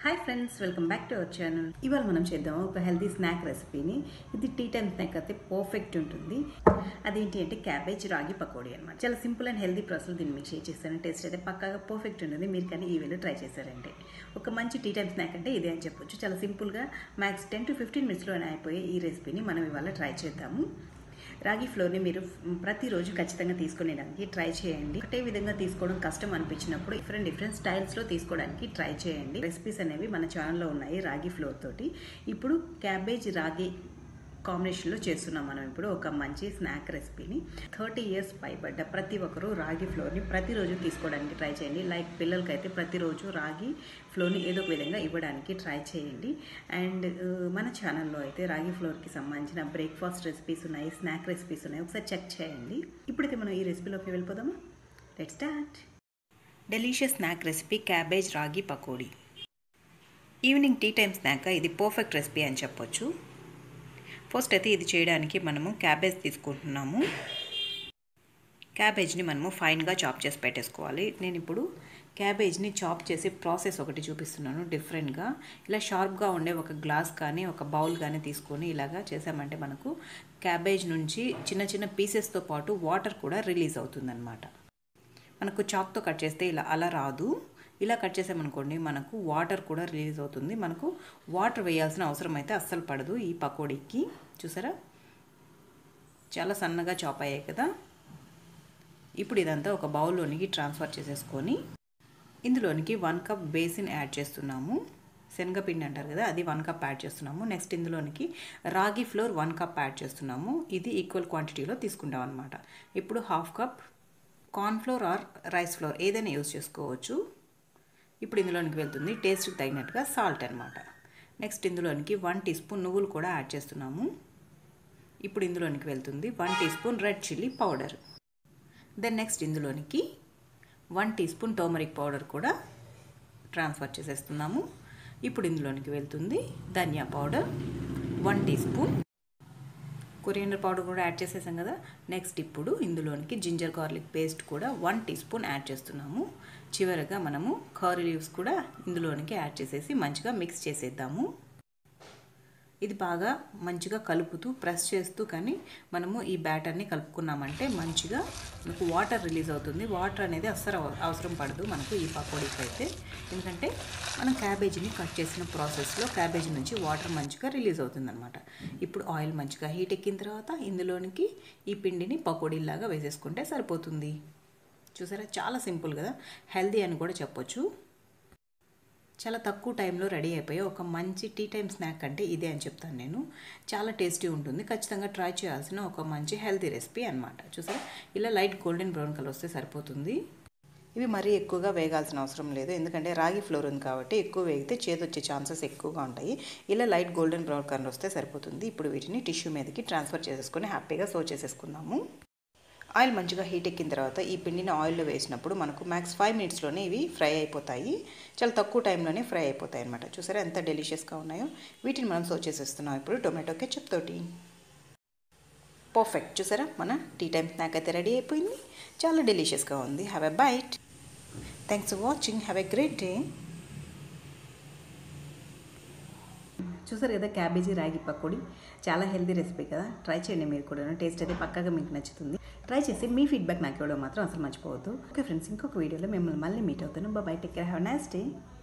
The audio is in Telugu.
hi friends welcome back to our channel ఇవాళ మనం చేద్దాం ఒక హెల్తీ స్నాక్ రెసిపీని ఇది టీ టైమ్ స్నాక్ అయితే పర్ఫెక్ట్ ఉంటుంది అదేంటి అంటే క్యాబేజ్ రాగి పకోడీ అనమాట చాలా సింపుల్ అండ్ హెల్తీ ప్రాసెస్ దీన్ని మీకు షేర్ చేస్తాను టేస్ట్ అయితే పక్కాగా పర్ఫెక్ట్ ఉంటుంది మీరు కానీ ఈ వేలో ట్రై చేశారంటే ఒక మంచి టీ టైమ్ స్నాక్ అంటే ఇదే అని చెప్పొచ్చు చాలా సింపుల్గా మ్యాక్స్ టెన్ టు ఫిఫ్టీన్ మినిట్స్లోనే అయిపోయే ఈ రెసిపీని మనం ఇవాళ ట్రై చేద్దాము రాగి ఫ్లోర్ని మీరు ప్రతిరోజు ఖచ్చితంగా తీసుకునేదానికి ట్రై చేయండి ఒకటే విధంగా తీసుకోవడం కష్టం అనిపించినప్పుడు డిఫరెంట్ డిఫరెంట్ స్టైల్స్లో తీసుకోవడానికి ట్రై చేయండి రెసిపీస్ అనేవి మన ఛానల్లో ఉన్నాయి రాగి ఫ్లోర్ తోటి ఇప్పుడు క్యాబేజ్ రాగి కాంబినేషన్లో చేస్తున్నాం మనం ఇప్పుడు ఒక మంచి స్నాక్ రెసిపీని థర్టీ ఇయర్స్ పైబడ్డ ప్రతి ఒక్కరూ రాగి ఫ్లోర్ని ప్రతిరోజు తీసుకోవడానికి ట్రై చేయండి లైక్ పిల్లలకైతే ప్రతిరోజు రాగి ఫ్లోర్ని ఏదో ఒక విధంగా ఇవ్వడానికి ట్రై చేయండి అండ్ మన ఛానల్లో అయితే రాగి ఫ్లోర్కి సంబంధించిన బ్రేక్ఫాస్ట్ రెసిపీస్ ఉన్నాయి స్నాక్ రెసిపీస్ ఉన్నాయి ఒకసారి చెక్ చేయండి ఇప్పుడైతే మనం ఈ రెసిపీలోకి వెళ్ళిపోదామా let start delicious snack recipe cabbage ragi pakodi evening tea time snack ఇది పర్ఫెక్ట్ రెసిపీ అని చెప్పొచ్చు ఫస్ట్ అయితే ఇది చేయడానికి మనము క్యాబేజ్ తీసుకుంటున్నాము క్యాబేజ్ని మనము ఫైన్గా చాప్ చేసి పెట్టేసుకోవాలి నేను ఇప్పుడు క్యాబేజ్ని చాప్ చేసి ప్రాసెస్ ఒకటి చూపిస్తున్నాను డిఫరెంట్గా ఇలా షార్ప్గా ఉండే ఒక గ్లాస్ కానీ ఒక బౌల్ కానీ తీసుకొని ఇలాగా చేసామంటే మనకు క్యాబేజ్ నుంచి చిన్న చిన్న పీసెస్తో పాటు వాటర్ కూడా రిలీజ్ అవుతుందన్నమాట మనకు చాక్తో కట్ చేస్తే ఇలా అలా రాదు ఇలా కట్ చేసామనుకోండి మనకు వాటర్ కూడా రిలీజ్ అవుతుంది మనకు వాటర్ వేయాల్సిన అవసరం అయితే అస్సలు పడదు ఈ పకోడీకి చూసారా చాలా సన్నగా చాప్ అయ్యాయి కదా ఇప్పుడు ఇదంతా ఒక బౌల్లోనికి ట్రాన్స్ఫర్ చేసేసుకొని ఇందులోనికి వన్ కప్ బేసిన్ యాడ్ చేస్తున్నాము శనగపిండి అంటారు కదా అది వన్ కప్ యాడ్ చేస్తున్నాము నెక్స్ట్ ఇందులోనికి ragi flour one cup add చేస్తున్నాము ఇది ఈక్వల్ క్వాంటిటీలో తీసుకుంటాం అనమాట ఇప్పుడు half cup cornflour or rice flour ఏదైనా యూజ్ చేసుకోవచ్చు ఇప్పుడు ఇందులోనికి వెళ్తుంది టేస్ట్కి తగినట్టుగా సాల్ట్ అనమాట నెక్స్ట్ ఇందులోనికి వన్ టీ స్పూన్ నువ్వులు కూడా యాడ్ చేస్తున్నాము ఇప్పుడు ఇందులోనికి వెళ్తుంది one teaspoon red chilli powder then next ఇందులోనికి one teaspoon turmeric powder కూడా ట్రాన్స్ఫర్ చేసేస్తున్నాము ఇప్పుడు ఇందులోనికి వెళ్తుంది ధనియా powder one teaspoon coriander powder కూడా యాడ్ చేసేసాం కదా నెక్స్ట్ ఇప్పుడు ఇందులోనికి జింజర్ గార్లిక్ పేస్ట్ కూడా వన్ టీ స్పూన్ యాడ్ చేస్తున్నాము చివరగా మనము కర్రీ లీవ్స్ కూడా ఇందులోనికి యాడ్ చేసేసి మంచిగా మిక్స్ చేసేద్దాము ఇది బాగా మంచిగా కలుపుతూ ప్రెస్ చేస్తూ కానీ మనము ఈ బ్యాటర్ని కలుపుకున్నామంటే మంచిగా మనకు వాటర్ రిలీజ్ అవుతుంది వాటర్ అనేది అస్సలు అవసరం పడదు మనకు ఈ పకోడీకి అయితే ఎందుకంటే మనం క్యాబేజీని కట్ చేసిన ప్రాసెస్లో క్యాబేజీ నుంచి వాటర్ మంచిగా రిలీజ్ అవుతుందన్నమాట ఇప్పుడు ఆయిల్ మంచిగా హీట్ ఎక్కిన తర్వాత ఇందులోనికి ఈ పిండిని పకోడీలాగా వేసేసుకుంటే సరిపోతుంది చూసారా చాలా సింపుల్ కదా హెల్దీ అని కూడా చెప్పొచ్చు చాలా తక్కువ టైంలో రెడీ అయిపోయి ఒక మంచి టీ టైం స్నాక్ అంటే ఇదే అని చెప్తాను నేను చాలా టేస్టీ ఉంటుంది ఖచ్చితంగా ట్రై చేయాల్సిన ఒక మంచి హెల్తీ రెసిపీ అనమాట చూసారా ఇలా లైట్ గోల్డెన్ బ్రౌన్ కలర్ వస్తే సరిపోతుంది ఇవి మరీ ఎక్కువగా వేగాల్సిన అవసరం లేదు ఎందుకంటే రాగి ఫ్లోర్ ఉంది కాబట్టి ఎక్కువ వేగితే చేతి వచ్చే ఛాన్సెస్ ఎక్కువగా ఉంటాయి ఇలా లైట్ గోల్డెన్ బ్రౌన్ కలర్ వస్తే సరిపోతుంది ఇప్పుడు వీటిని టిష్యూ మీదకి ట్రాన్స్ఫర్ చేసేసుకొని హ్యాపీగా సర్వ్ చేసేసుకుందాము ఆయిల్ మంచిగా హీట్ ఎక్కిన తర్వాత ఈ పిండిని ఆయిల్లో వేసినప్పుడు మనకు మ్యాక్స్ ఫైవ్ మినిట్స్లోనే ఇవి ఫ్రై అయిపోతాయి చాలా తక్కువ టైంలోనే ఫ్రై అయిపోతాయి అనమాట చూసారా ఎంత డెలిషియస్గా ఉన్నాయో వీటిని మనం సర్వ్ చేసేస్తున్నాం ఇప్పుడు టొమాటో కెచప్ తోటి పర్ఫెక్ట్ చూసారా మన టీ టైం స్నాక్ అయితే రెడీ అయిపోయింది చాలా డెలిషియస్గా ఉంది have a bite thanks for watching have a great day చూసారు కదా క్యాబేజీ రాగి పకోడీ చాలా హెల్తీ రెసిపీ కదా ట్రై చేయండి మీరు కూడా టేస్ట్ అయితే పక్కాగా మీకు నచ్చుతుంది ట్రై చేసి మీ ఫీడ్బ్యాక్ నాకు ఇవ్వడం మాత్రం అసలు మర్చిపోవద్దు ఓకే ఫ్రెండ్స్ ఇంకొక వీడియోలో మిమ్మల్ని మళ్ళీ మీట్ అవుతాను bye take care have nice day